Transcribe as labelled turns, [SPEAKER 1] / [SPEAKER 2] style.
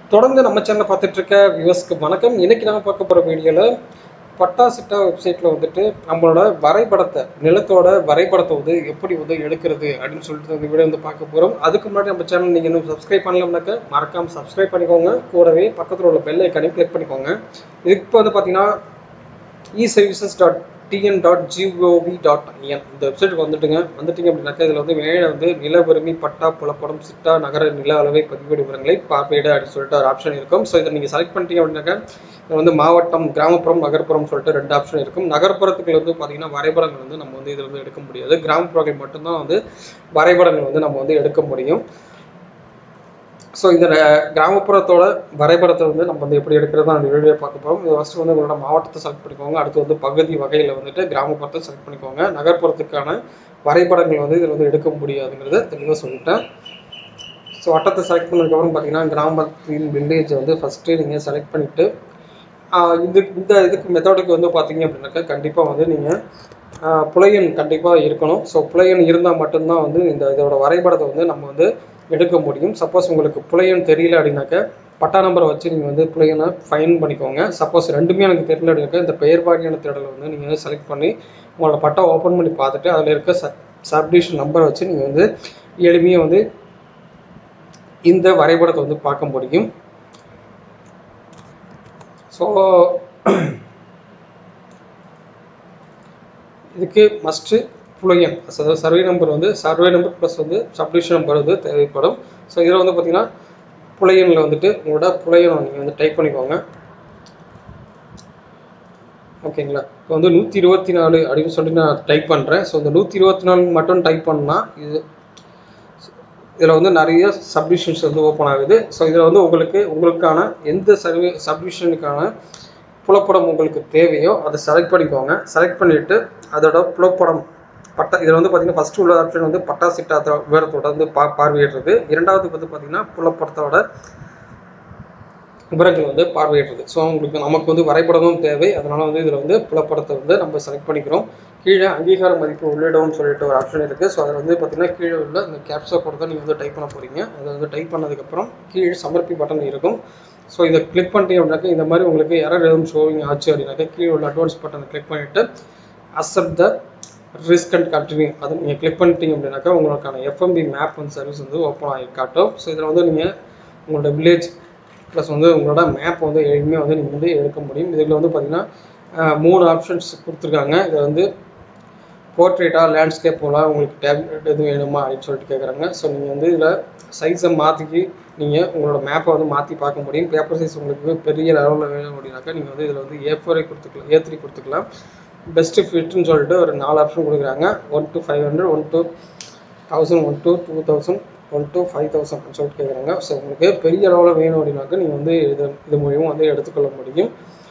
[SPEAKER 1] தொடர்ந்து நம்ம சேனலை பார்த்துட்டு இருக்க வியூவர்ஸ்க்கு வணக்கம் இன்னைக்கு நம்ம பார்க்க போகிற வீடியோவில் பட்டா சிட்டா வெப்சைட்டில் வந்துட்டு நம்மளோட வரைபடத்தை நிலத்தோட வரைபடத்தை வந்து எப்படி வந்து எடுக்கிறது அப்படின்னு சொல்லிட்டு இந்த வீடியோ வந்து பார்க்க போகிறோம் அதுக்கு முன்னாடி நம்ம சேனல் நீங்கள் இன்னும் சப்ஸ்கிரைப் பண்ணலாம்னாக்க மறக்காமல் சப்ஸ்கிரைப் பண்ணிக்கோங்க கூடவே பக்கத்தில் உள்ள பெல் ஐக்கானையும் கிளிக் பண்ணிக்கோங்க இதுக்கு வந்து பார்த்தீங்கன்னா e services dot TN dot GOV dot IN இந்த வெப்சைட்டுக்கு வந்துட்டுங்க வந்துட்டீங்க அப்படின்னாக்கா இதில் வந்து மேலே வந்து நில உரிமை பட்டா புலப்படம் சிட்டா நகர நில அளவை பதிவேடு விவரங்களை பார்வையிட அப்படின்னு சொல்லிட்டு ஒரு ஆப்ஷன் இருக்கும் ஸோ இதை நீங்கள் செலக்ட் பண்ணிட்டீங்க அப்படின்னாக்கா இது வந்து மாவட்டம் கிராமப்புறம் நகர்ப்புறம் சொல்லிட்டு ரெண்டு ஆப்ஷன் இருக்கும் நகர்ப்புறத்துக்கு வந்து பார்த்தீங்கன்னா வரைபடங்கள் வந்து நம்ம வந்து இதில் வந்து எடுக்க முடியாது கிராமப்புறங்கள் மட்டும்தான் வந்து வரைபடங்கள் வந்து நம்ம வந்து எடுக்க முடியும் ஸோ இந்த கிராமப்புறத்தோட வரைபடத்தை வந்து நம்ம வந்து எப்படி எடுக்கிறது அந்த வீடியோ பார்க்க போகிறோம் இது ஃபஸ்ட்டு வந்து உங்களோட மாவட்டத்தை செலக்ட் பண்ணிக்கோங்க அடுத்து வந்து பகுதி வகையில் வந்துட்டு கிராமப்புறத்தை செலக்ட் பண்ணிக்கோங்க நகர்ப்புறத்துக்கான வரைபடங்கள் வந்து இதில் வந்து எடுக்க முடியாதுங்கிறத தெளிவாக சொல்லிட்டேன் ஸோ வட்டத்தை செலக்ட் பண்ணதுக்கப்புறம் பார்த்தீங்கன்னா கிராமத்தின் வில்லேஜ் வந்து ஃபஸ்ட்டு நீங்கள் செலக்ட் பண்ணிவிட்டு இது இந்த இதுக்கு மெத்தடுக்கு வந்து பார்த்தீங்க அப்படின்னாக்கா கண்டிப்பாக வந்து நீங்கள் புலையன் கண்டிப்பாக இருக்கணும் ஸோ புலையன் இருந்தால் மட்டும்தான் வந்து இந்த இதோட வரைபடத்தை வந்து நம்ம வந்து எடுக்க முடியும் சப்போஸ் உங்களுக்கு புலையன் தெரியல அப்படின்னாக்க பட்டா நம்பரை வச்சு நீங்கள் வந்து புலையனை ஃபைன் பண்ணிக்கோங்க சப்போஸ் ரெண்டுமே எனக்கு தெரியல அப்படின்னாக்கா இந்த பெயர் வாரியான தேடலை வந்து நீங்கள் வந்து செலக்ட் பண்ணி உங்களோட பட்டா ஓப்பன் பண்ணி பார்த்துட்டு அதில் இருக்க சப் சப்டிஷன் நம்பரை வச்சு நீங்கள் வந்து எளிமையாக வந்து இந்த வரைபடத்தை வந்து பார்க்க முடியும் ஸோ இதுக்கு மஸ்ட்டு புலையன் அதாவது சர்வே நம்பர் வந்து சர்வே நம்பர் ப்ளஸ் வந்து சப்டிஷன் நம்பர் வந்து தேவைப்படும் ஸோ இதில் வந்து பார்த்தீங்கன்னா புலையனில் வந்துட்டு உங்களோட புலையனை நீங்கள் வந்து டைப் பண்ணிக்கோங்க ஓகேங்களா இப்போ வந்து நூற்றி இருபத்தி நாலு அப்படின்னு சொல்லிட்டு நான் டைப் பண்ணுறேன் ஸோ இந்த நூற்றி இருபத்தி நாலு மட்டும் டைப் பண்ணால் இது இதில் வந்து நிறைய சப்டிஷன்ஸ் வந்து ஓப்பன் ஆகுது ஸோ இதில் வந்து உங்களுக்கு உங்களுக்கான எந்த சர்வே சப்டிஷனுக்கான புலப்படம் உங்களுக்கு தேவையோ அதை செலக்ட் பண்ணிக்கோங்க செலக்ட் பண்ணிவிட்டு அதோட புலப்படம் பட்டா இதில் வந்து பார்த்தீங்கன்னா ஃபஸ்ட்டு உள்ள ஆப்ஷன் வந்து பட்டா சிட்டா விவரத்தோட வந்து பா பார்வையிடுறது இரண்டாவது வந்து பார்த்தீங்கன்னா புலப்படத்தோட விவரங்கள் வந்து பார்வையிடுறது ஸோ உங்களுக்கு நமக்கு வந்து வரைபடமும் தேவை அதனால் வந்து இதில் வந்து புலப்படத்தை வந்து நம்ம செலக்ட் பண்ணிக்கிறோம் கீழே அங்கீகார மதிப்பு உள்ளிடவும் சொல்லிட்டு ஒரு ஆப்ஷன் இருக்குது ஸோ அதில் வந்து பார்த்தீங்கன்னா கீழே உள்ள இந்த கேப்சா கோட் தான் நீங்கள் வந்து டைப் பண்ண போகிறீங்க அதை வந்து டைப் பண்ணதுக்கப்புறம் கீழே சமர்ப்பி பட்டன் இருக்கும் ஸோ இதை கிளிக் பண்ணிட்டீங்க அப்படின்னாக்கா இந்த மாதிரி உங்களுக்கு எரர் எதுவும் ஷோவிங் ஆச்சு அப்படின்னாக்கா கீழே உள்ள அட்வான்ஸ் பட்டனை கிளிக் பண்ணிவிட்டு accept the risk and continue அதை நீங்கள் கிளிக் பண்ணிட்டீங்க அப்படின்னாக்கா உங்களுக்கான எஃப்எம்பி மேப் வந்து சர்வீஸ் வந்து ஓப்பன் ஆகி காட்டும் ஸோ இதில் வந்து நீங்கள் உங்களோட வில்லேஜ் ப்ளஸ் வந்து உங்களோட மேப் வந்து எளிமையாக வந்து நீங்கள் வந்து எடுக்க முடியும் இதில் வந்து பார்த்தீங்கன்னா மூணு ஆப்ஷன்ஸ் கொடுத்துருக்காங்க இதை வந்து போர்ட்ரேட்டாக லேண்ட்ஸ்கேப் போல் உங்களுக்கு டேப்லெட் எதுவும் வேணுமா அப்படின்னு சொல்லிட்டு கேட்குறாங்க ஸோ நீங்கள் வந்து இதில் சைஸை மாற்றிக்கி நீங்கள் உங்களோட மேப்பை வந்து மாற்றி பார்க்க முடியும் பேப்பர் சைஸ் உங்களுக்கு பெரிய லெவலில் வேணும் அப்படின்னாக்கா நீங்கள் வந்து இதில் வந்து ஏ ஃபோரை கொடுத்துக்கலாம் ஏ த்ரீ கொடுத்துக்கலாம் பெஸ்ட்டு ஃபிட்னு சொல்லிட்டு ஒரு நாலு ஆப்ஷன் கொடுக்குறாங்க one to five hundred one to thousand one to two thousand one to five thousand சொல்லிட்டு கேட்குறாங்க ஸோ உங்களுக்கு பெரிய அளவில் வேணும் அப்படின்னாக்கா நீங்கள் வந்து இது இது மூலியமாக வந்து எடுத்துக்கொள்ள முடியும்